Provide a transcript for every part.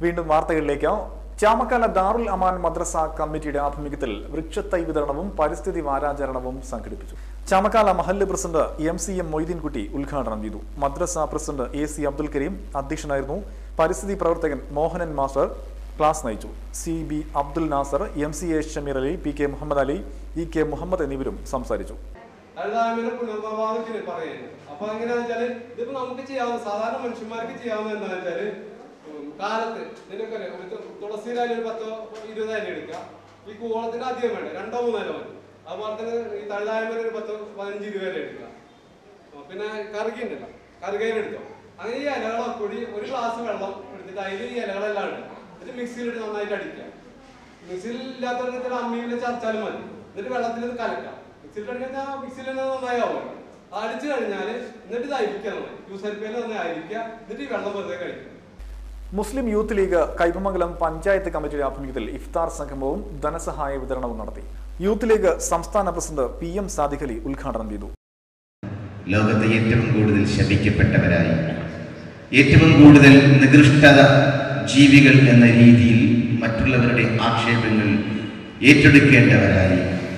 വീണ്ടും വാർത്തകളിലേക്ക് ചാമക്കാല ദാറുൽ അമാൻ മദ്രസ കമ്മിറ്റിയുടെ ആഭിമുഖ്യത്തിൽ വൃക്ഷത്തൈ വിതരണവും പരിസ്ഥിതി വാരാചരണവും സംഘടിപ്പിച്ചു ചാമക്കാല മഹല്ല് president M C M Moideenkutty ഉദ്ഘാടനം ചെയ്തു മദ്രസ president A C Abdul Kareem അധ്യക്ഷനായിരുന്നു പരിസ്ഥിതി പ്രവർത്തകൻ മോഹനൻ മാസ്റ്റർ ക്ലാസ് നയിച്ചു C B Abdul Nasar M C A Shameer Ali P K Muhammad Ali E K Muhammad എന്നിവരും സംസാരിച്ചു അതായത് പുനർനിർമ്മാണത്തിന് പറയുന്നത് അപ്പൊ എങ്ങനെയാന്ന് വെച്ചാല് ഇതിപ്പോ നമുക്ക് ചെയ്യാവുന്ന സാധാരണ മനുഷ്യന്മാർക്ക് ചെയ്യാവുന്ന എന്താന്ന് വെച്ചാല് ഉം, കാലത്ത് നിനക്ക് ഒരു തു- തുളസിയിലായാലും ഒരു പത്തോ ഇരുപതോ ഇല എടുക്കുക ഈ കൂവളത്തിന് അധികം വേണ്ട രണ്ടോ മൂന്നോ ഇല മതി അതുപോലെ തന്നെ ഈ തഴുതായ്മ ഒരു പത്തോ പതിനഞ്ച് ഇരുപത് ഇല എടുക്കുക ആ, പിന്നെ കറുകി ഉണ്ടല്ലോ കറുകയിൽ എടുത്തോ അങ്ങനെ ഈ ഇലകളൊക്കെ കൂടി ഒരു ഗ്ലാസ് വെള്ളം എടുത്തിട്ട് അതിൽ ഈ ഇലകളെല്ലാം ഉണ്ട് എന്നിട്ട് മിക്സിയിലിട്ട് നന്നായിട്ട് അടിക്കുക മിക്സിയിൽ ഇല്ലാത്തവർക്ക് അമ്മിയിൽ ചതച്ചാലും മതി എന്നിട്ട് വെള്ളത്തിൽ ഇത് കലക്കാം മിക്സിയിൽ അടിക്കാൻ മിക്സിയിൽ തന്നെ നന്നായാവും അടിച്ചു കഴിഞ്ഞാൽ എന്നിട്ട് ഇത് അരിക്കുക നമ്മൾ ജ്യൂസ് അരിപ്പയിൽ നന്നായി അരിക്കുക എന്നിട്ട് ഈ വെള്ളം വെറുതെ കഴിക്കുക Muslim Youth League Kaipamangalam panchayat കമ്മിറ്റിയുടെ ആഭിമുഖ്യത്തിൽ ഇഫ്താർ സംഗമവും ധനസഹായ വിതരണവും നടത്തി യൂത്ത് ലീഗ് സംസ്ഥാന president P M Sadiq Ali ഉദ്ഘാടനം ചെയ്തു ലോകത്തെ ഏറ്റവും കൂടുതൽ ശപിക്കപ്പെട്ടവരായി ഏറ്റവും കൂടുതൽ നികൃഷ്ടത ജീവികൾ എന്ന രീതിയിൽ മറ്റുള്ളവരുടെ ആക്ഷേപങ്ങൾ ഏറ്റെടുക്കേണ്ടവരായി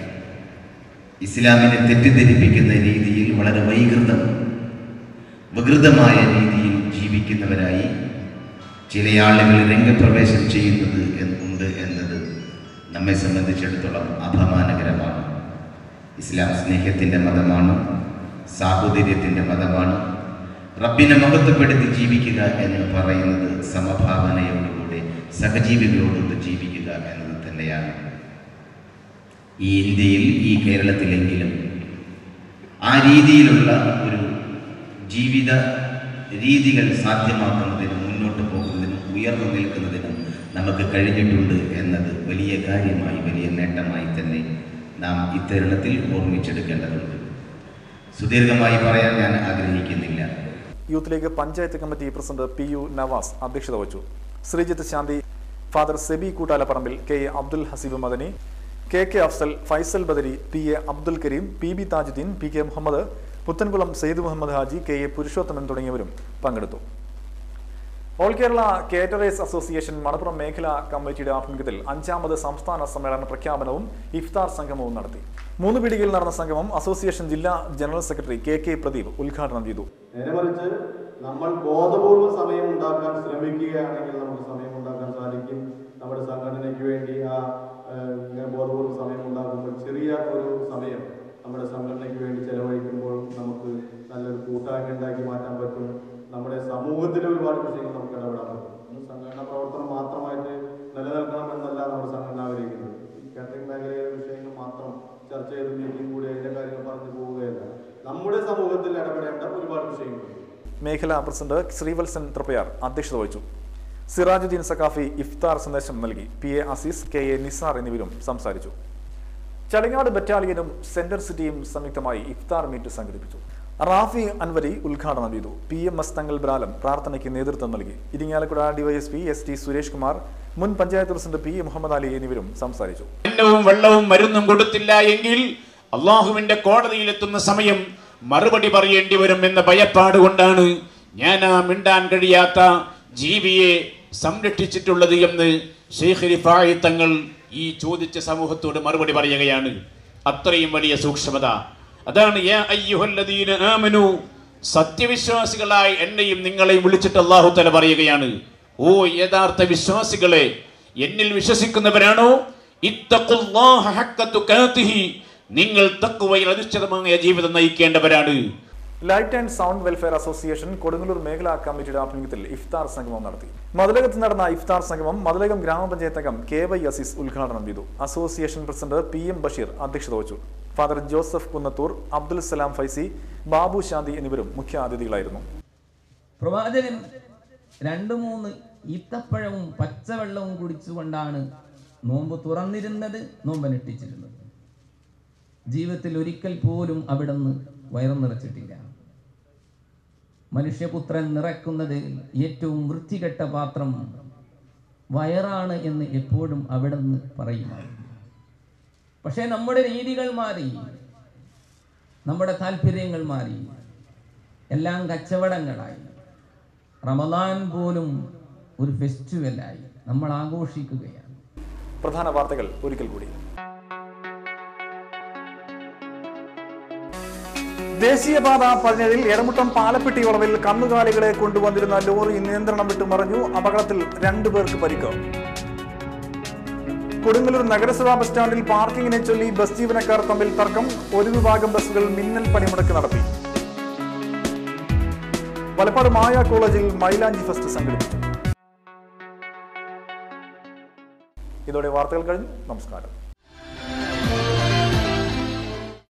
ഇസ്ലാമിനെ തെറ്റിദ്ധരിപ്പിക്കുന്ന രീതിയിൽ വളരെ വൈകൃതം വികൃതമായ രീതിയിൽ ജീവിക്കുന്നവരായി ചില ആളുകൾ രംഗപ്രവേശം ചെയ്യുന്നത് ഉണ്ട് എന്നത് നമ്മെ സംബന്ധിച്ചിടത്തോളം അപമാനകരമാണ് ഇസ്ലാം സ്നേഹത്തിൻ്റെ മതമാണ് സാഹോദര്യത്തിൻ്റെ മതമാണ് റബ്ബിനെ മഹത്വപ്പെടുത്തി ജീവിക്കുക എന്ന് പറയുന്നത് സമഭാവനയോടുകൂടെ സഹജീവികളോടൊത്ത് ജീവിക്കുക എന്നത് തന്നെയാണ് ഈ ഇന്ത്യയിൽ ഈ കേരളത്തിലെങ്കിലും ആ രീതിയിലുള്ള ഒരു ജീവിത രീതികൾ സാധ്യമാക്കുന്നതിനും മുന്നോട്ട് പോകുന്നതിനും ഉയർന്നു നിൽക്കുന്നതിനും നമുക്ക് കഴിഞ്ഞിട്ടുണ്ട് എന്നത് വലിയ കാര്യമായി വലിയ നേട്ടമായി തന്നെ നാം ഇത്തരുണത്തിൽ ഓർമ്മിച്ചെടുക്കേണ്ടതുണ്ട് സുദീർഘമായി പറയാൻ ഞാൻ ആഗ്രഹിക്കുന്നില്ല Youth League panchayat committee president P U Navas അധ്യക്ഷത വഹിച്ചു Sreejith Santhi father Seby Koottalaparambil K A Abdul Haseeb Madani K K Afsal Faisal Badari P A Abdul Kareem P B Thajudheen P K Muhammad Puthenkulam Syed Muhammad Haji K A Purushothaman തുടങ്ങിയവരും പങ്കെടുത്തു all Kerala caterers association Malappuram മേഖലാ കമ്മിറ്റിയുടെ ആഭിമുഖ്യത്തിൽ അഞ്ചാമത് സംസ്ഥാന സമ്മേളന പ്രഖ്യാപനവും ഇഫ്താർ സംഗമവും നടത്തി മൂന്ന് പീടികയിൽ നടന്ന സംഗമം അസോസിയേഷൻ ജില്ലാ general secretary K K Pradeep ഉദ്ഘാടനം ചെയ്തു നേരെ മറിച്ച് നമ്മൾ ബോധപൂർവ്വം സമയം ഉണ്ടാക്കാൻ ശ്രമിക്കുകയാണെങ്കിൽ നമുക്ക് സമയം ഉണ്ടാക്കാൻ സാധിക്കും നമ്മുടെ സംഘടനയ്ക്ക് വേണ്ടി ആ ഏഹ്, ഇങ്ങനെ ബോധപൂർവ്വം സമയം ഉണ്ടാക്കുമ്പോൾ ചെറിയ ഒരു സമയം നമ്മുടെ സംഘടനയ്ക്ക് വേണ്ടി ചെലവഴിക്കുമ്പോൾ നമുക്ക് നല്ലൊരു കൂട്ടായ്മ ഉണ്ടാക്കി മാറ്റാൻ പറ്റും നമ്മുടെ സമൂഹത്തിലെ ഒരുപാട് വിഷയങ്ങൾ നമുക്ക് ഇടപെടാൻ പറ്റും ഇന്ന് സംഘടനാ പ്രവർത്തനം മാത്രമായിട്ട് നിലനിൽക്കണം എന്നല്ല നമ്മുടെ സംഘടന ആഗ്രഹിക്കുന്നത് ഈ കാറ്ററിംഗ് മേഖലയിലെ വിഷയങ്ങൾ മാത്രം ചർച്ച ചെയ്ത് മീറ്റിംഗ് കൂടി അതിന്റെ കാര്യങ്ങൾ പറഞ്ഞു പോവുകയല്ല നമ്മുടെ സമൂഹത്തിൽ ഇടപെടേണ്ട ഒരുപാട് വിഷയങ്ങളുണ്ട് മേഖലാ പ്രസിഡന്റ് ശ്രീവത്സൻ തൃപ്പയാർ അധ്യക്ഷത വഹിച്ചു സിറാജുദ്ദീൻ സക്കാഫി ഇഫ്താർ സന്ദേശം നൽകി P A Azeez K A Nisar എന്നിവരും സംസാരിച്ചു ചളിങ്ങാട് ബറ്റാലിയനും സെന്റർ സിറ്റിയും സംയുക്തമായി ഇഫ്താർ മീറ്റ് സംഘടിപ്പിച്ചു റാഫി അൻവരി ഉദ്ഘാടനം ചെയ്തു പി എം എസ് തങ്ങൾ ബ്രാലം പ്രാർത്ഥനയ്ക്ക് നേതൃത്വം നൽകി Irinjalakuda DYSP S T Suresh Kumar മുൻ panchayat president P A Muhammad Ali എന്നിവരും സംസാരിച്ചു അന്നവും വെള്ളവും മരുന്നും കൊടുത്തില്ല എങ്കിൽ അള്ളാഹുവിന്റെ കോടതിയിലെത്തുന്ന സമയം മറുപടി പറയേണ്ടി വരും എന്ന ഭയപ്പാട് കൊണ്ടാണ് ഞാൻ ആ മിണ്ടാൻ കഴിയാത്ത ജീവിയെ സംരക്ഷിച്ചിട്ടുള്ളത് എന്ന് ഷെയ്ഖ് റിഫായി തങ്ങൾ ഈ ചോദിച്ച സമൂഹത്തോട് മറുപടി പറയുകയാണ് അത്രയും വലിയ സൂക്ഷ്മത അതാണ് യാ അയ്യുഹല്ലദീന ആമനു സത്യവിശ്വാസികളായി എന്നെയും നിങ്ങളെയും വിളിച്ചിട്ട് അള്ളാഹു തല പറയുകയാണ് ഓ യഥാർത്ഥ വിശ്വാസികളെ എന്നിൽ വിശ്വസിക്കുന്നവരാണോ ഇത്തഖുല്ലാഹ ഹഖ്ക തുഖാതിഹി നിങ്ങൾ തഖ്വയിൽ അധിഷ്ഠിതമായ ജീവിതം നയിക്കേണ്ടവരാണ് light and sound welfare association Kodungallur മേഖലാ കമ്മിറ്റിയുടെ ആഭിമുഖ്യത്തിൽ ഇഫ്താർ സംഗമം നടത്തി മതിലകത്ത് നടന്ന ഇഫ്താർ സംഗമം മതിലകം ഗ്രാമപഞ്ചായത്ത് അംഗം കെ വൈ അസീസ് ഉദ്ഘാടനം ചെയ്തു association president P M Basheer അധ്യക്ഷത വഹിച്ചു ഫാദർ ജോസഫ് കുന്നത്തൂർ അബ്ദുൽ സലാം ഫൈസി ബാബു ശാന്തി എന്നിവരും മുഖ്യ അതിഥികളായിരുന്നു പ്രവാചകൻ രണ്ടു മൂന്ന് ഈത്തപ്പഴവും പച്ചവെള്ളവും കുടിച്ചുകൊണ്ടാണ് നോമ്പ് തുറന്നിരുന്നത് നോമ്പനുഷ്ഠിച്ചിരുന്നത് ജീവിതത്തിൽ ഒരിക്കൽ പോലും അവിടുന്ന് വയറു നിറച്ചിട്ടില്ല മനുഷ്യപുത്രൻ നിറക്കുന്നത് ഏറ്റവും വൃത്തികെട്ട പാത്രം വയറാണ് എന്ന് എപ്പോഴും അവിടുന്ന് പറയുമായിരുന്നു പക്ഷേ നമ്മുടെ രീതികൾ മാറി നമ്മുടെ താല്പര്യങ്ങൾ മാറി എല്ലാം കച്ചവടങ്ങളായി റമദാൻ പോലും ഒരു ഫെസ്റ്റിവലായി നമ്മൾ ആഘോഷിക്കുകയാണ് പ്രധാന വാർത്തകൾ ഒരിക്കൽ കൂടി ദേശീയപാത പതിനേഴിൽ എടമുട്ടം പാലപ്പെട്ടി വളവിൽ കന്നുകാലികളെ കൊണ്ടുവന്നിരുന്ന ലോറി നിയന്ത്രണം വിട്ടു മറിഞ്ഞു അപകടത്തിൽ രണ്ടു പേർക്ക് പരിക്ക് കൊടുങ്ങല്ലൂർ നഗരസഭാ ബസ് സ്റ്റാൻഡിൽ പാർക്കിങ്ങിനെ ചൊല്ലി ബസ് ജീവനക്കാർ തമ്മിൽ തർക്കം ഒരു വിഭാഗം ബസ്സുകൾ മിന്നൽ പണിമുടക്ക് നടത്തി വലപ്പാട് മായ കോളേജിൽ മൈലാഞ്ചി ഫെസ്റ്റ് സംഘടിപ്പിച്ചു ഇതോടെ വാർത്തകൾ കഴിഞ്ഞു നമസ്കാരം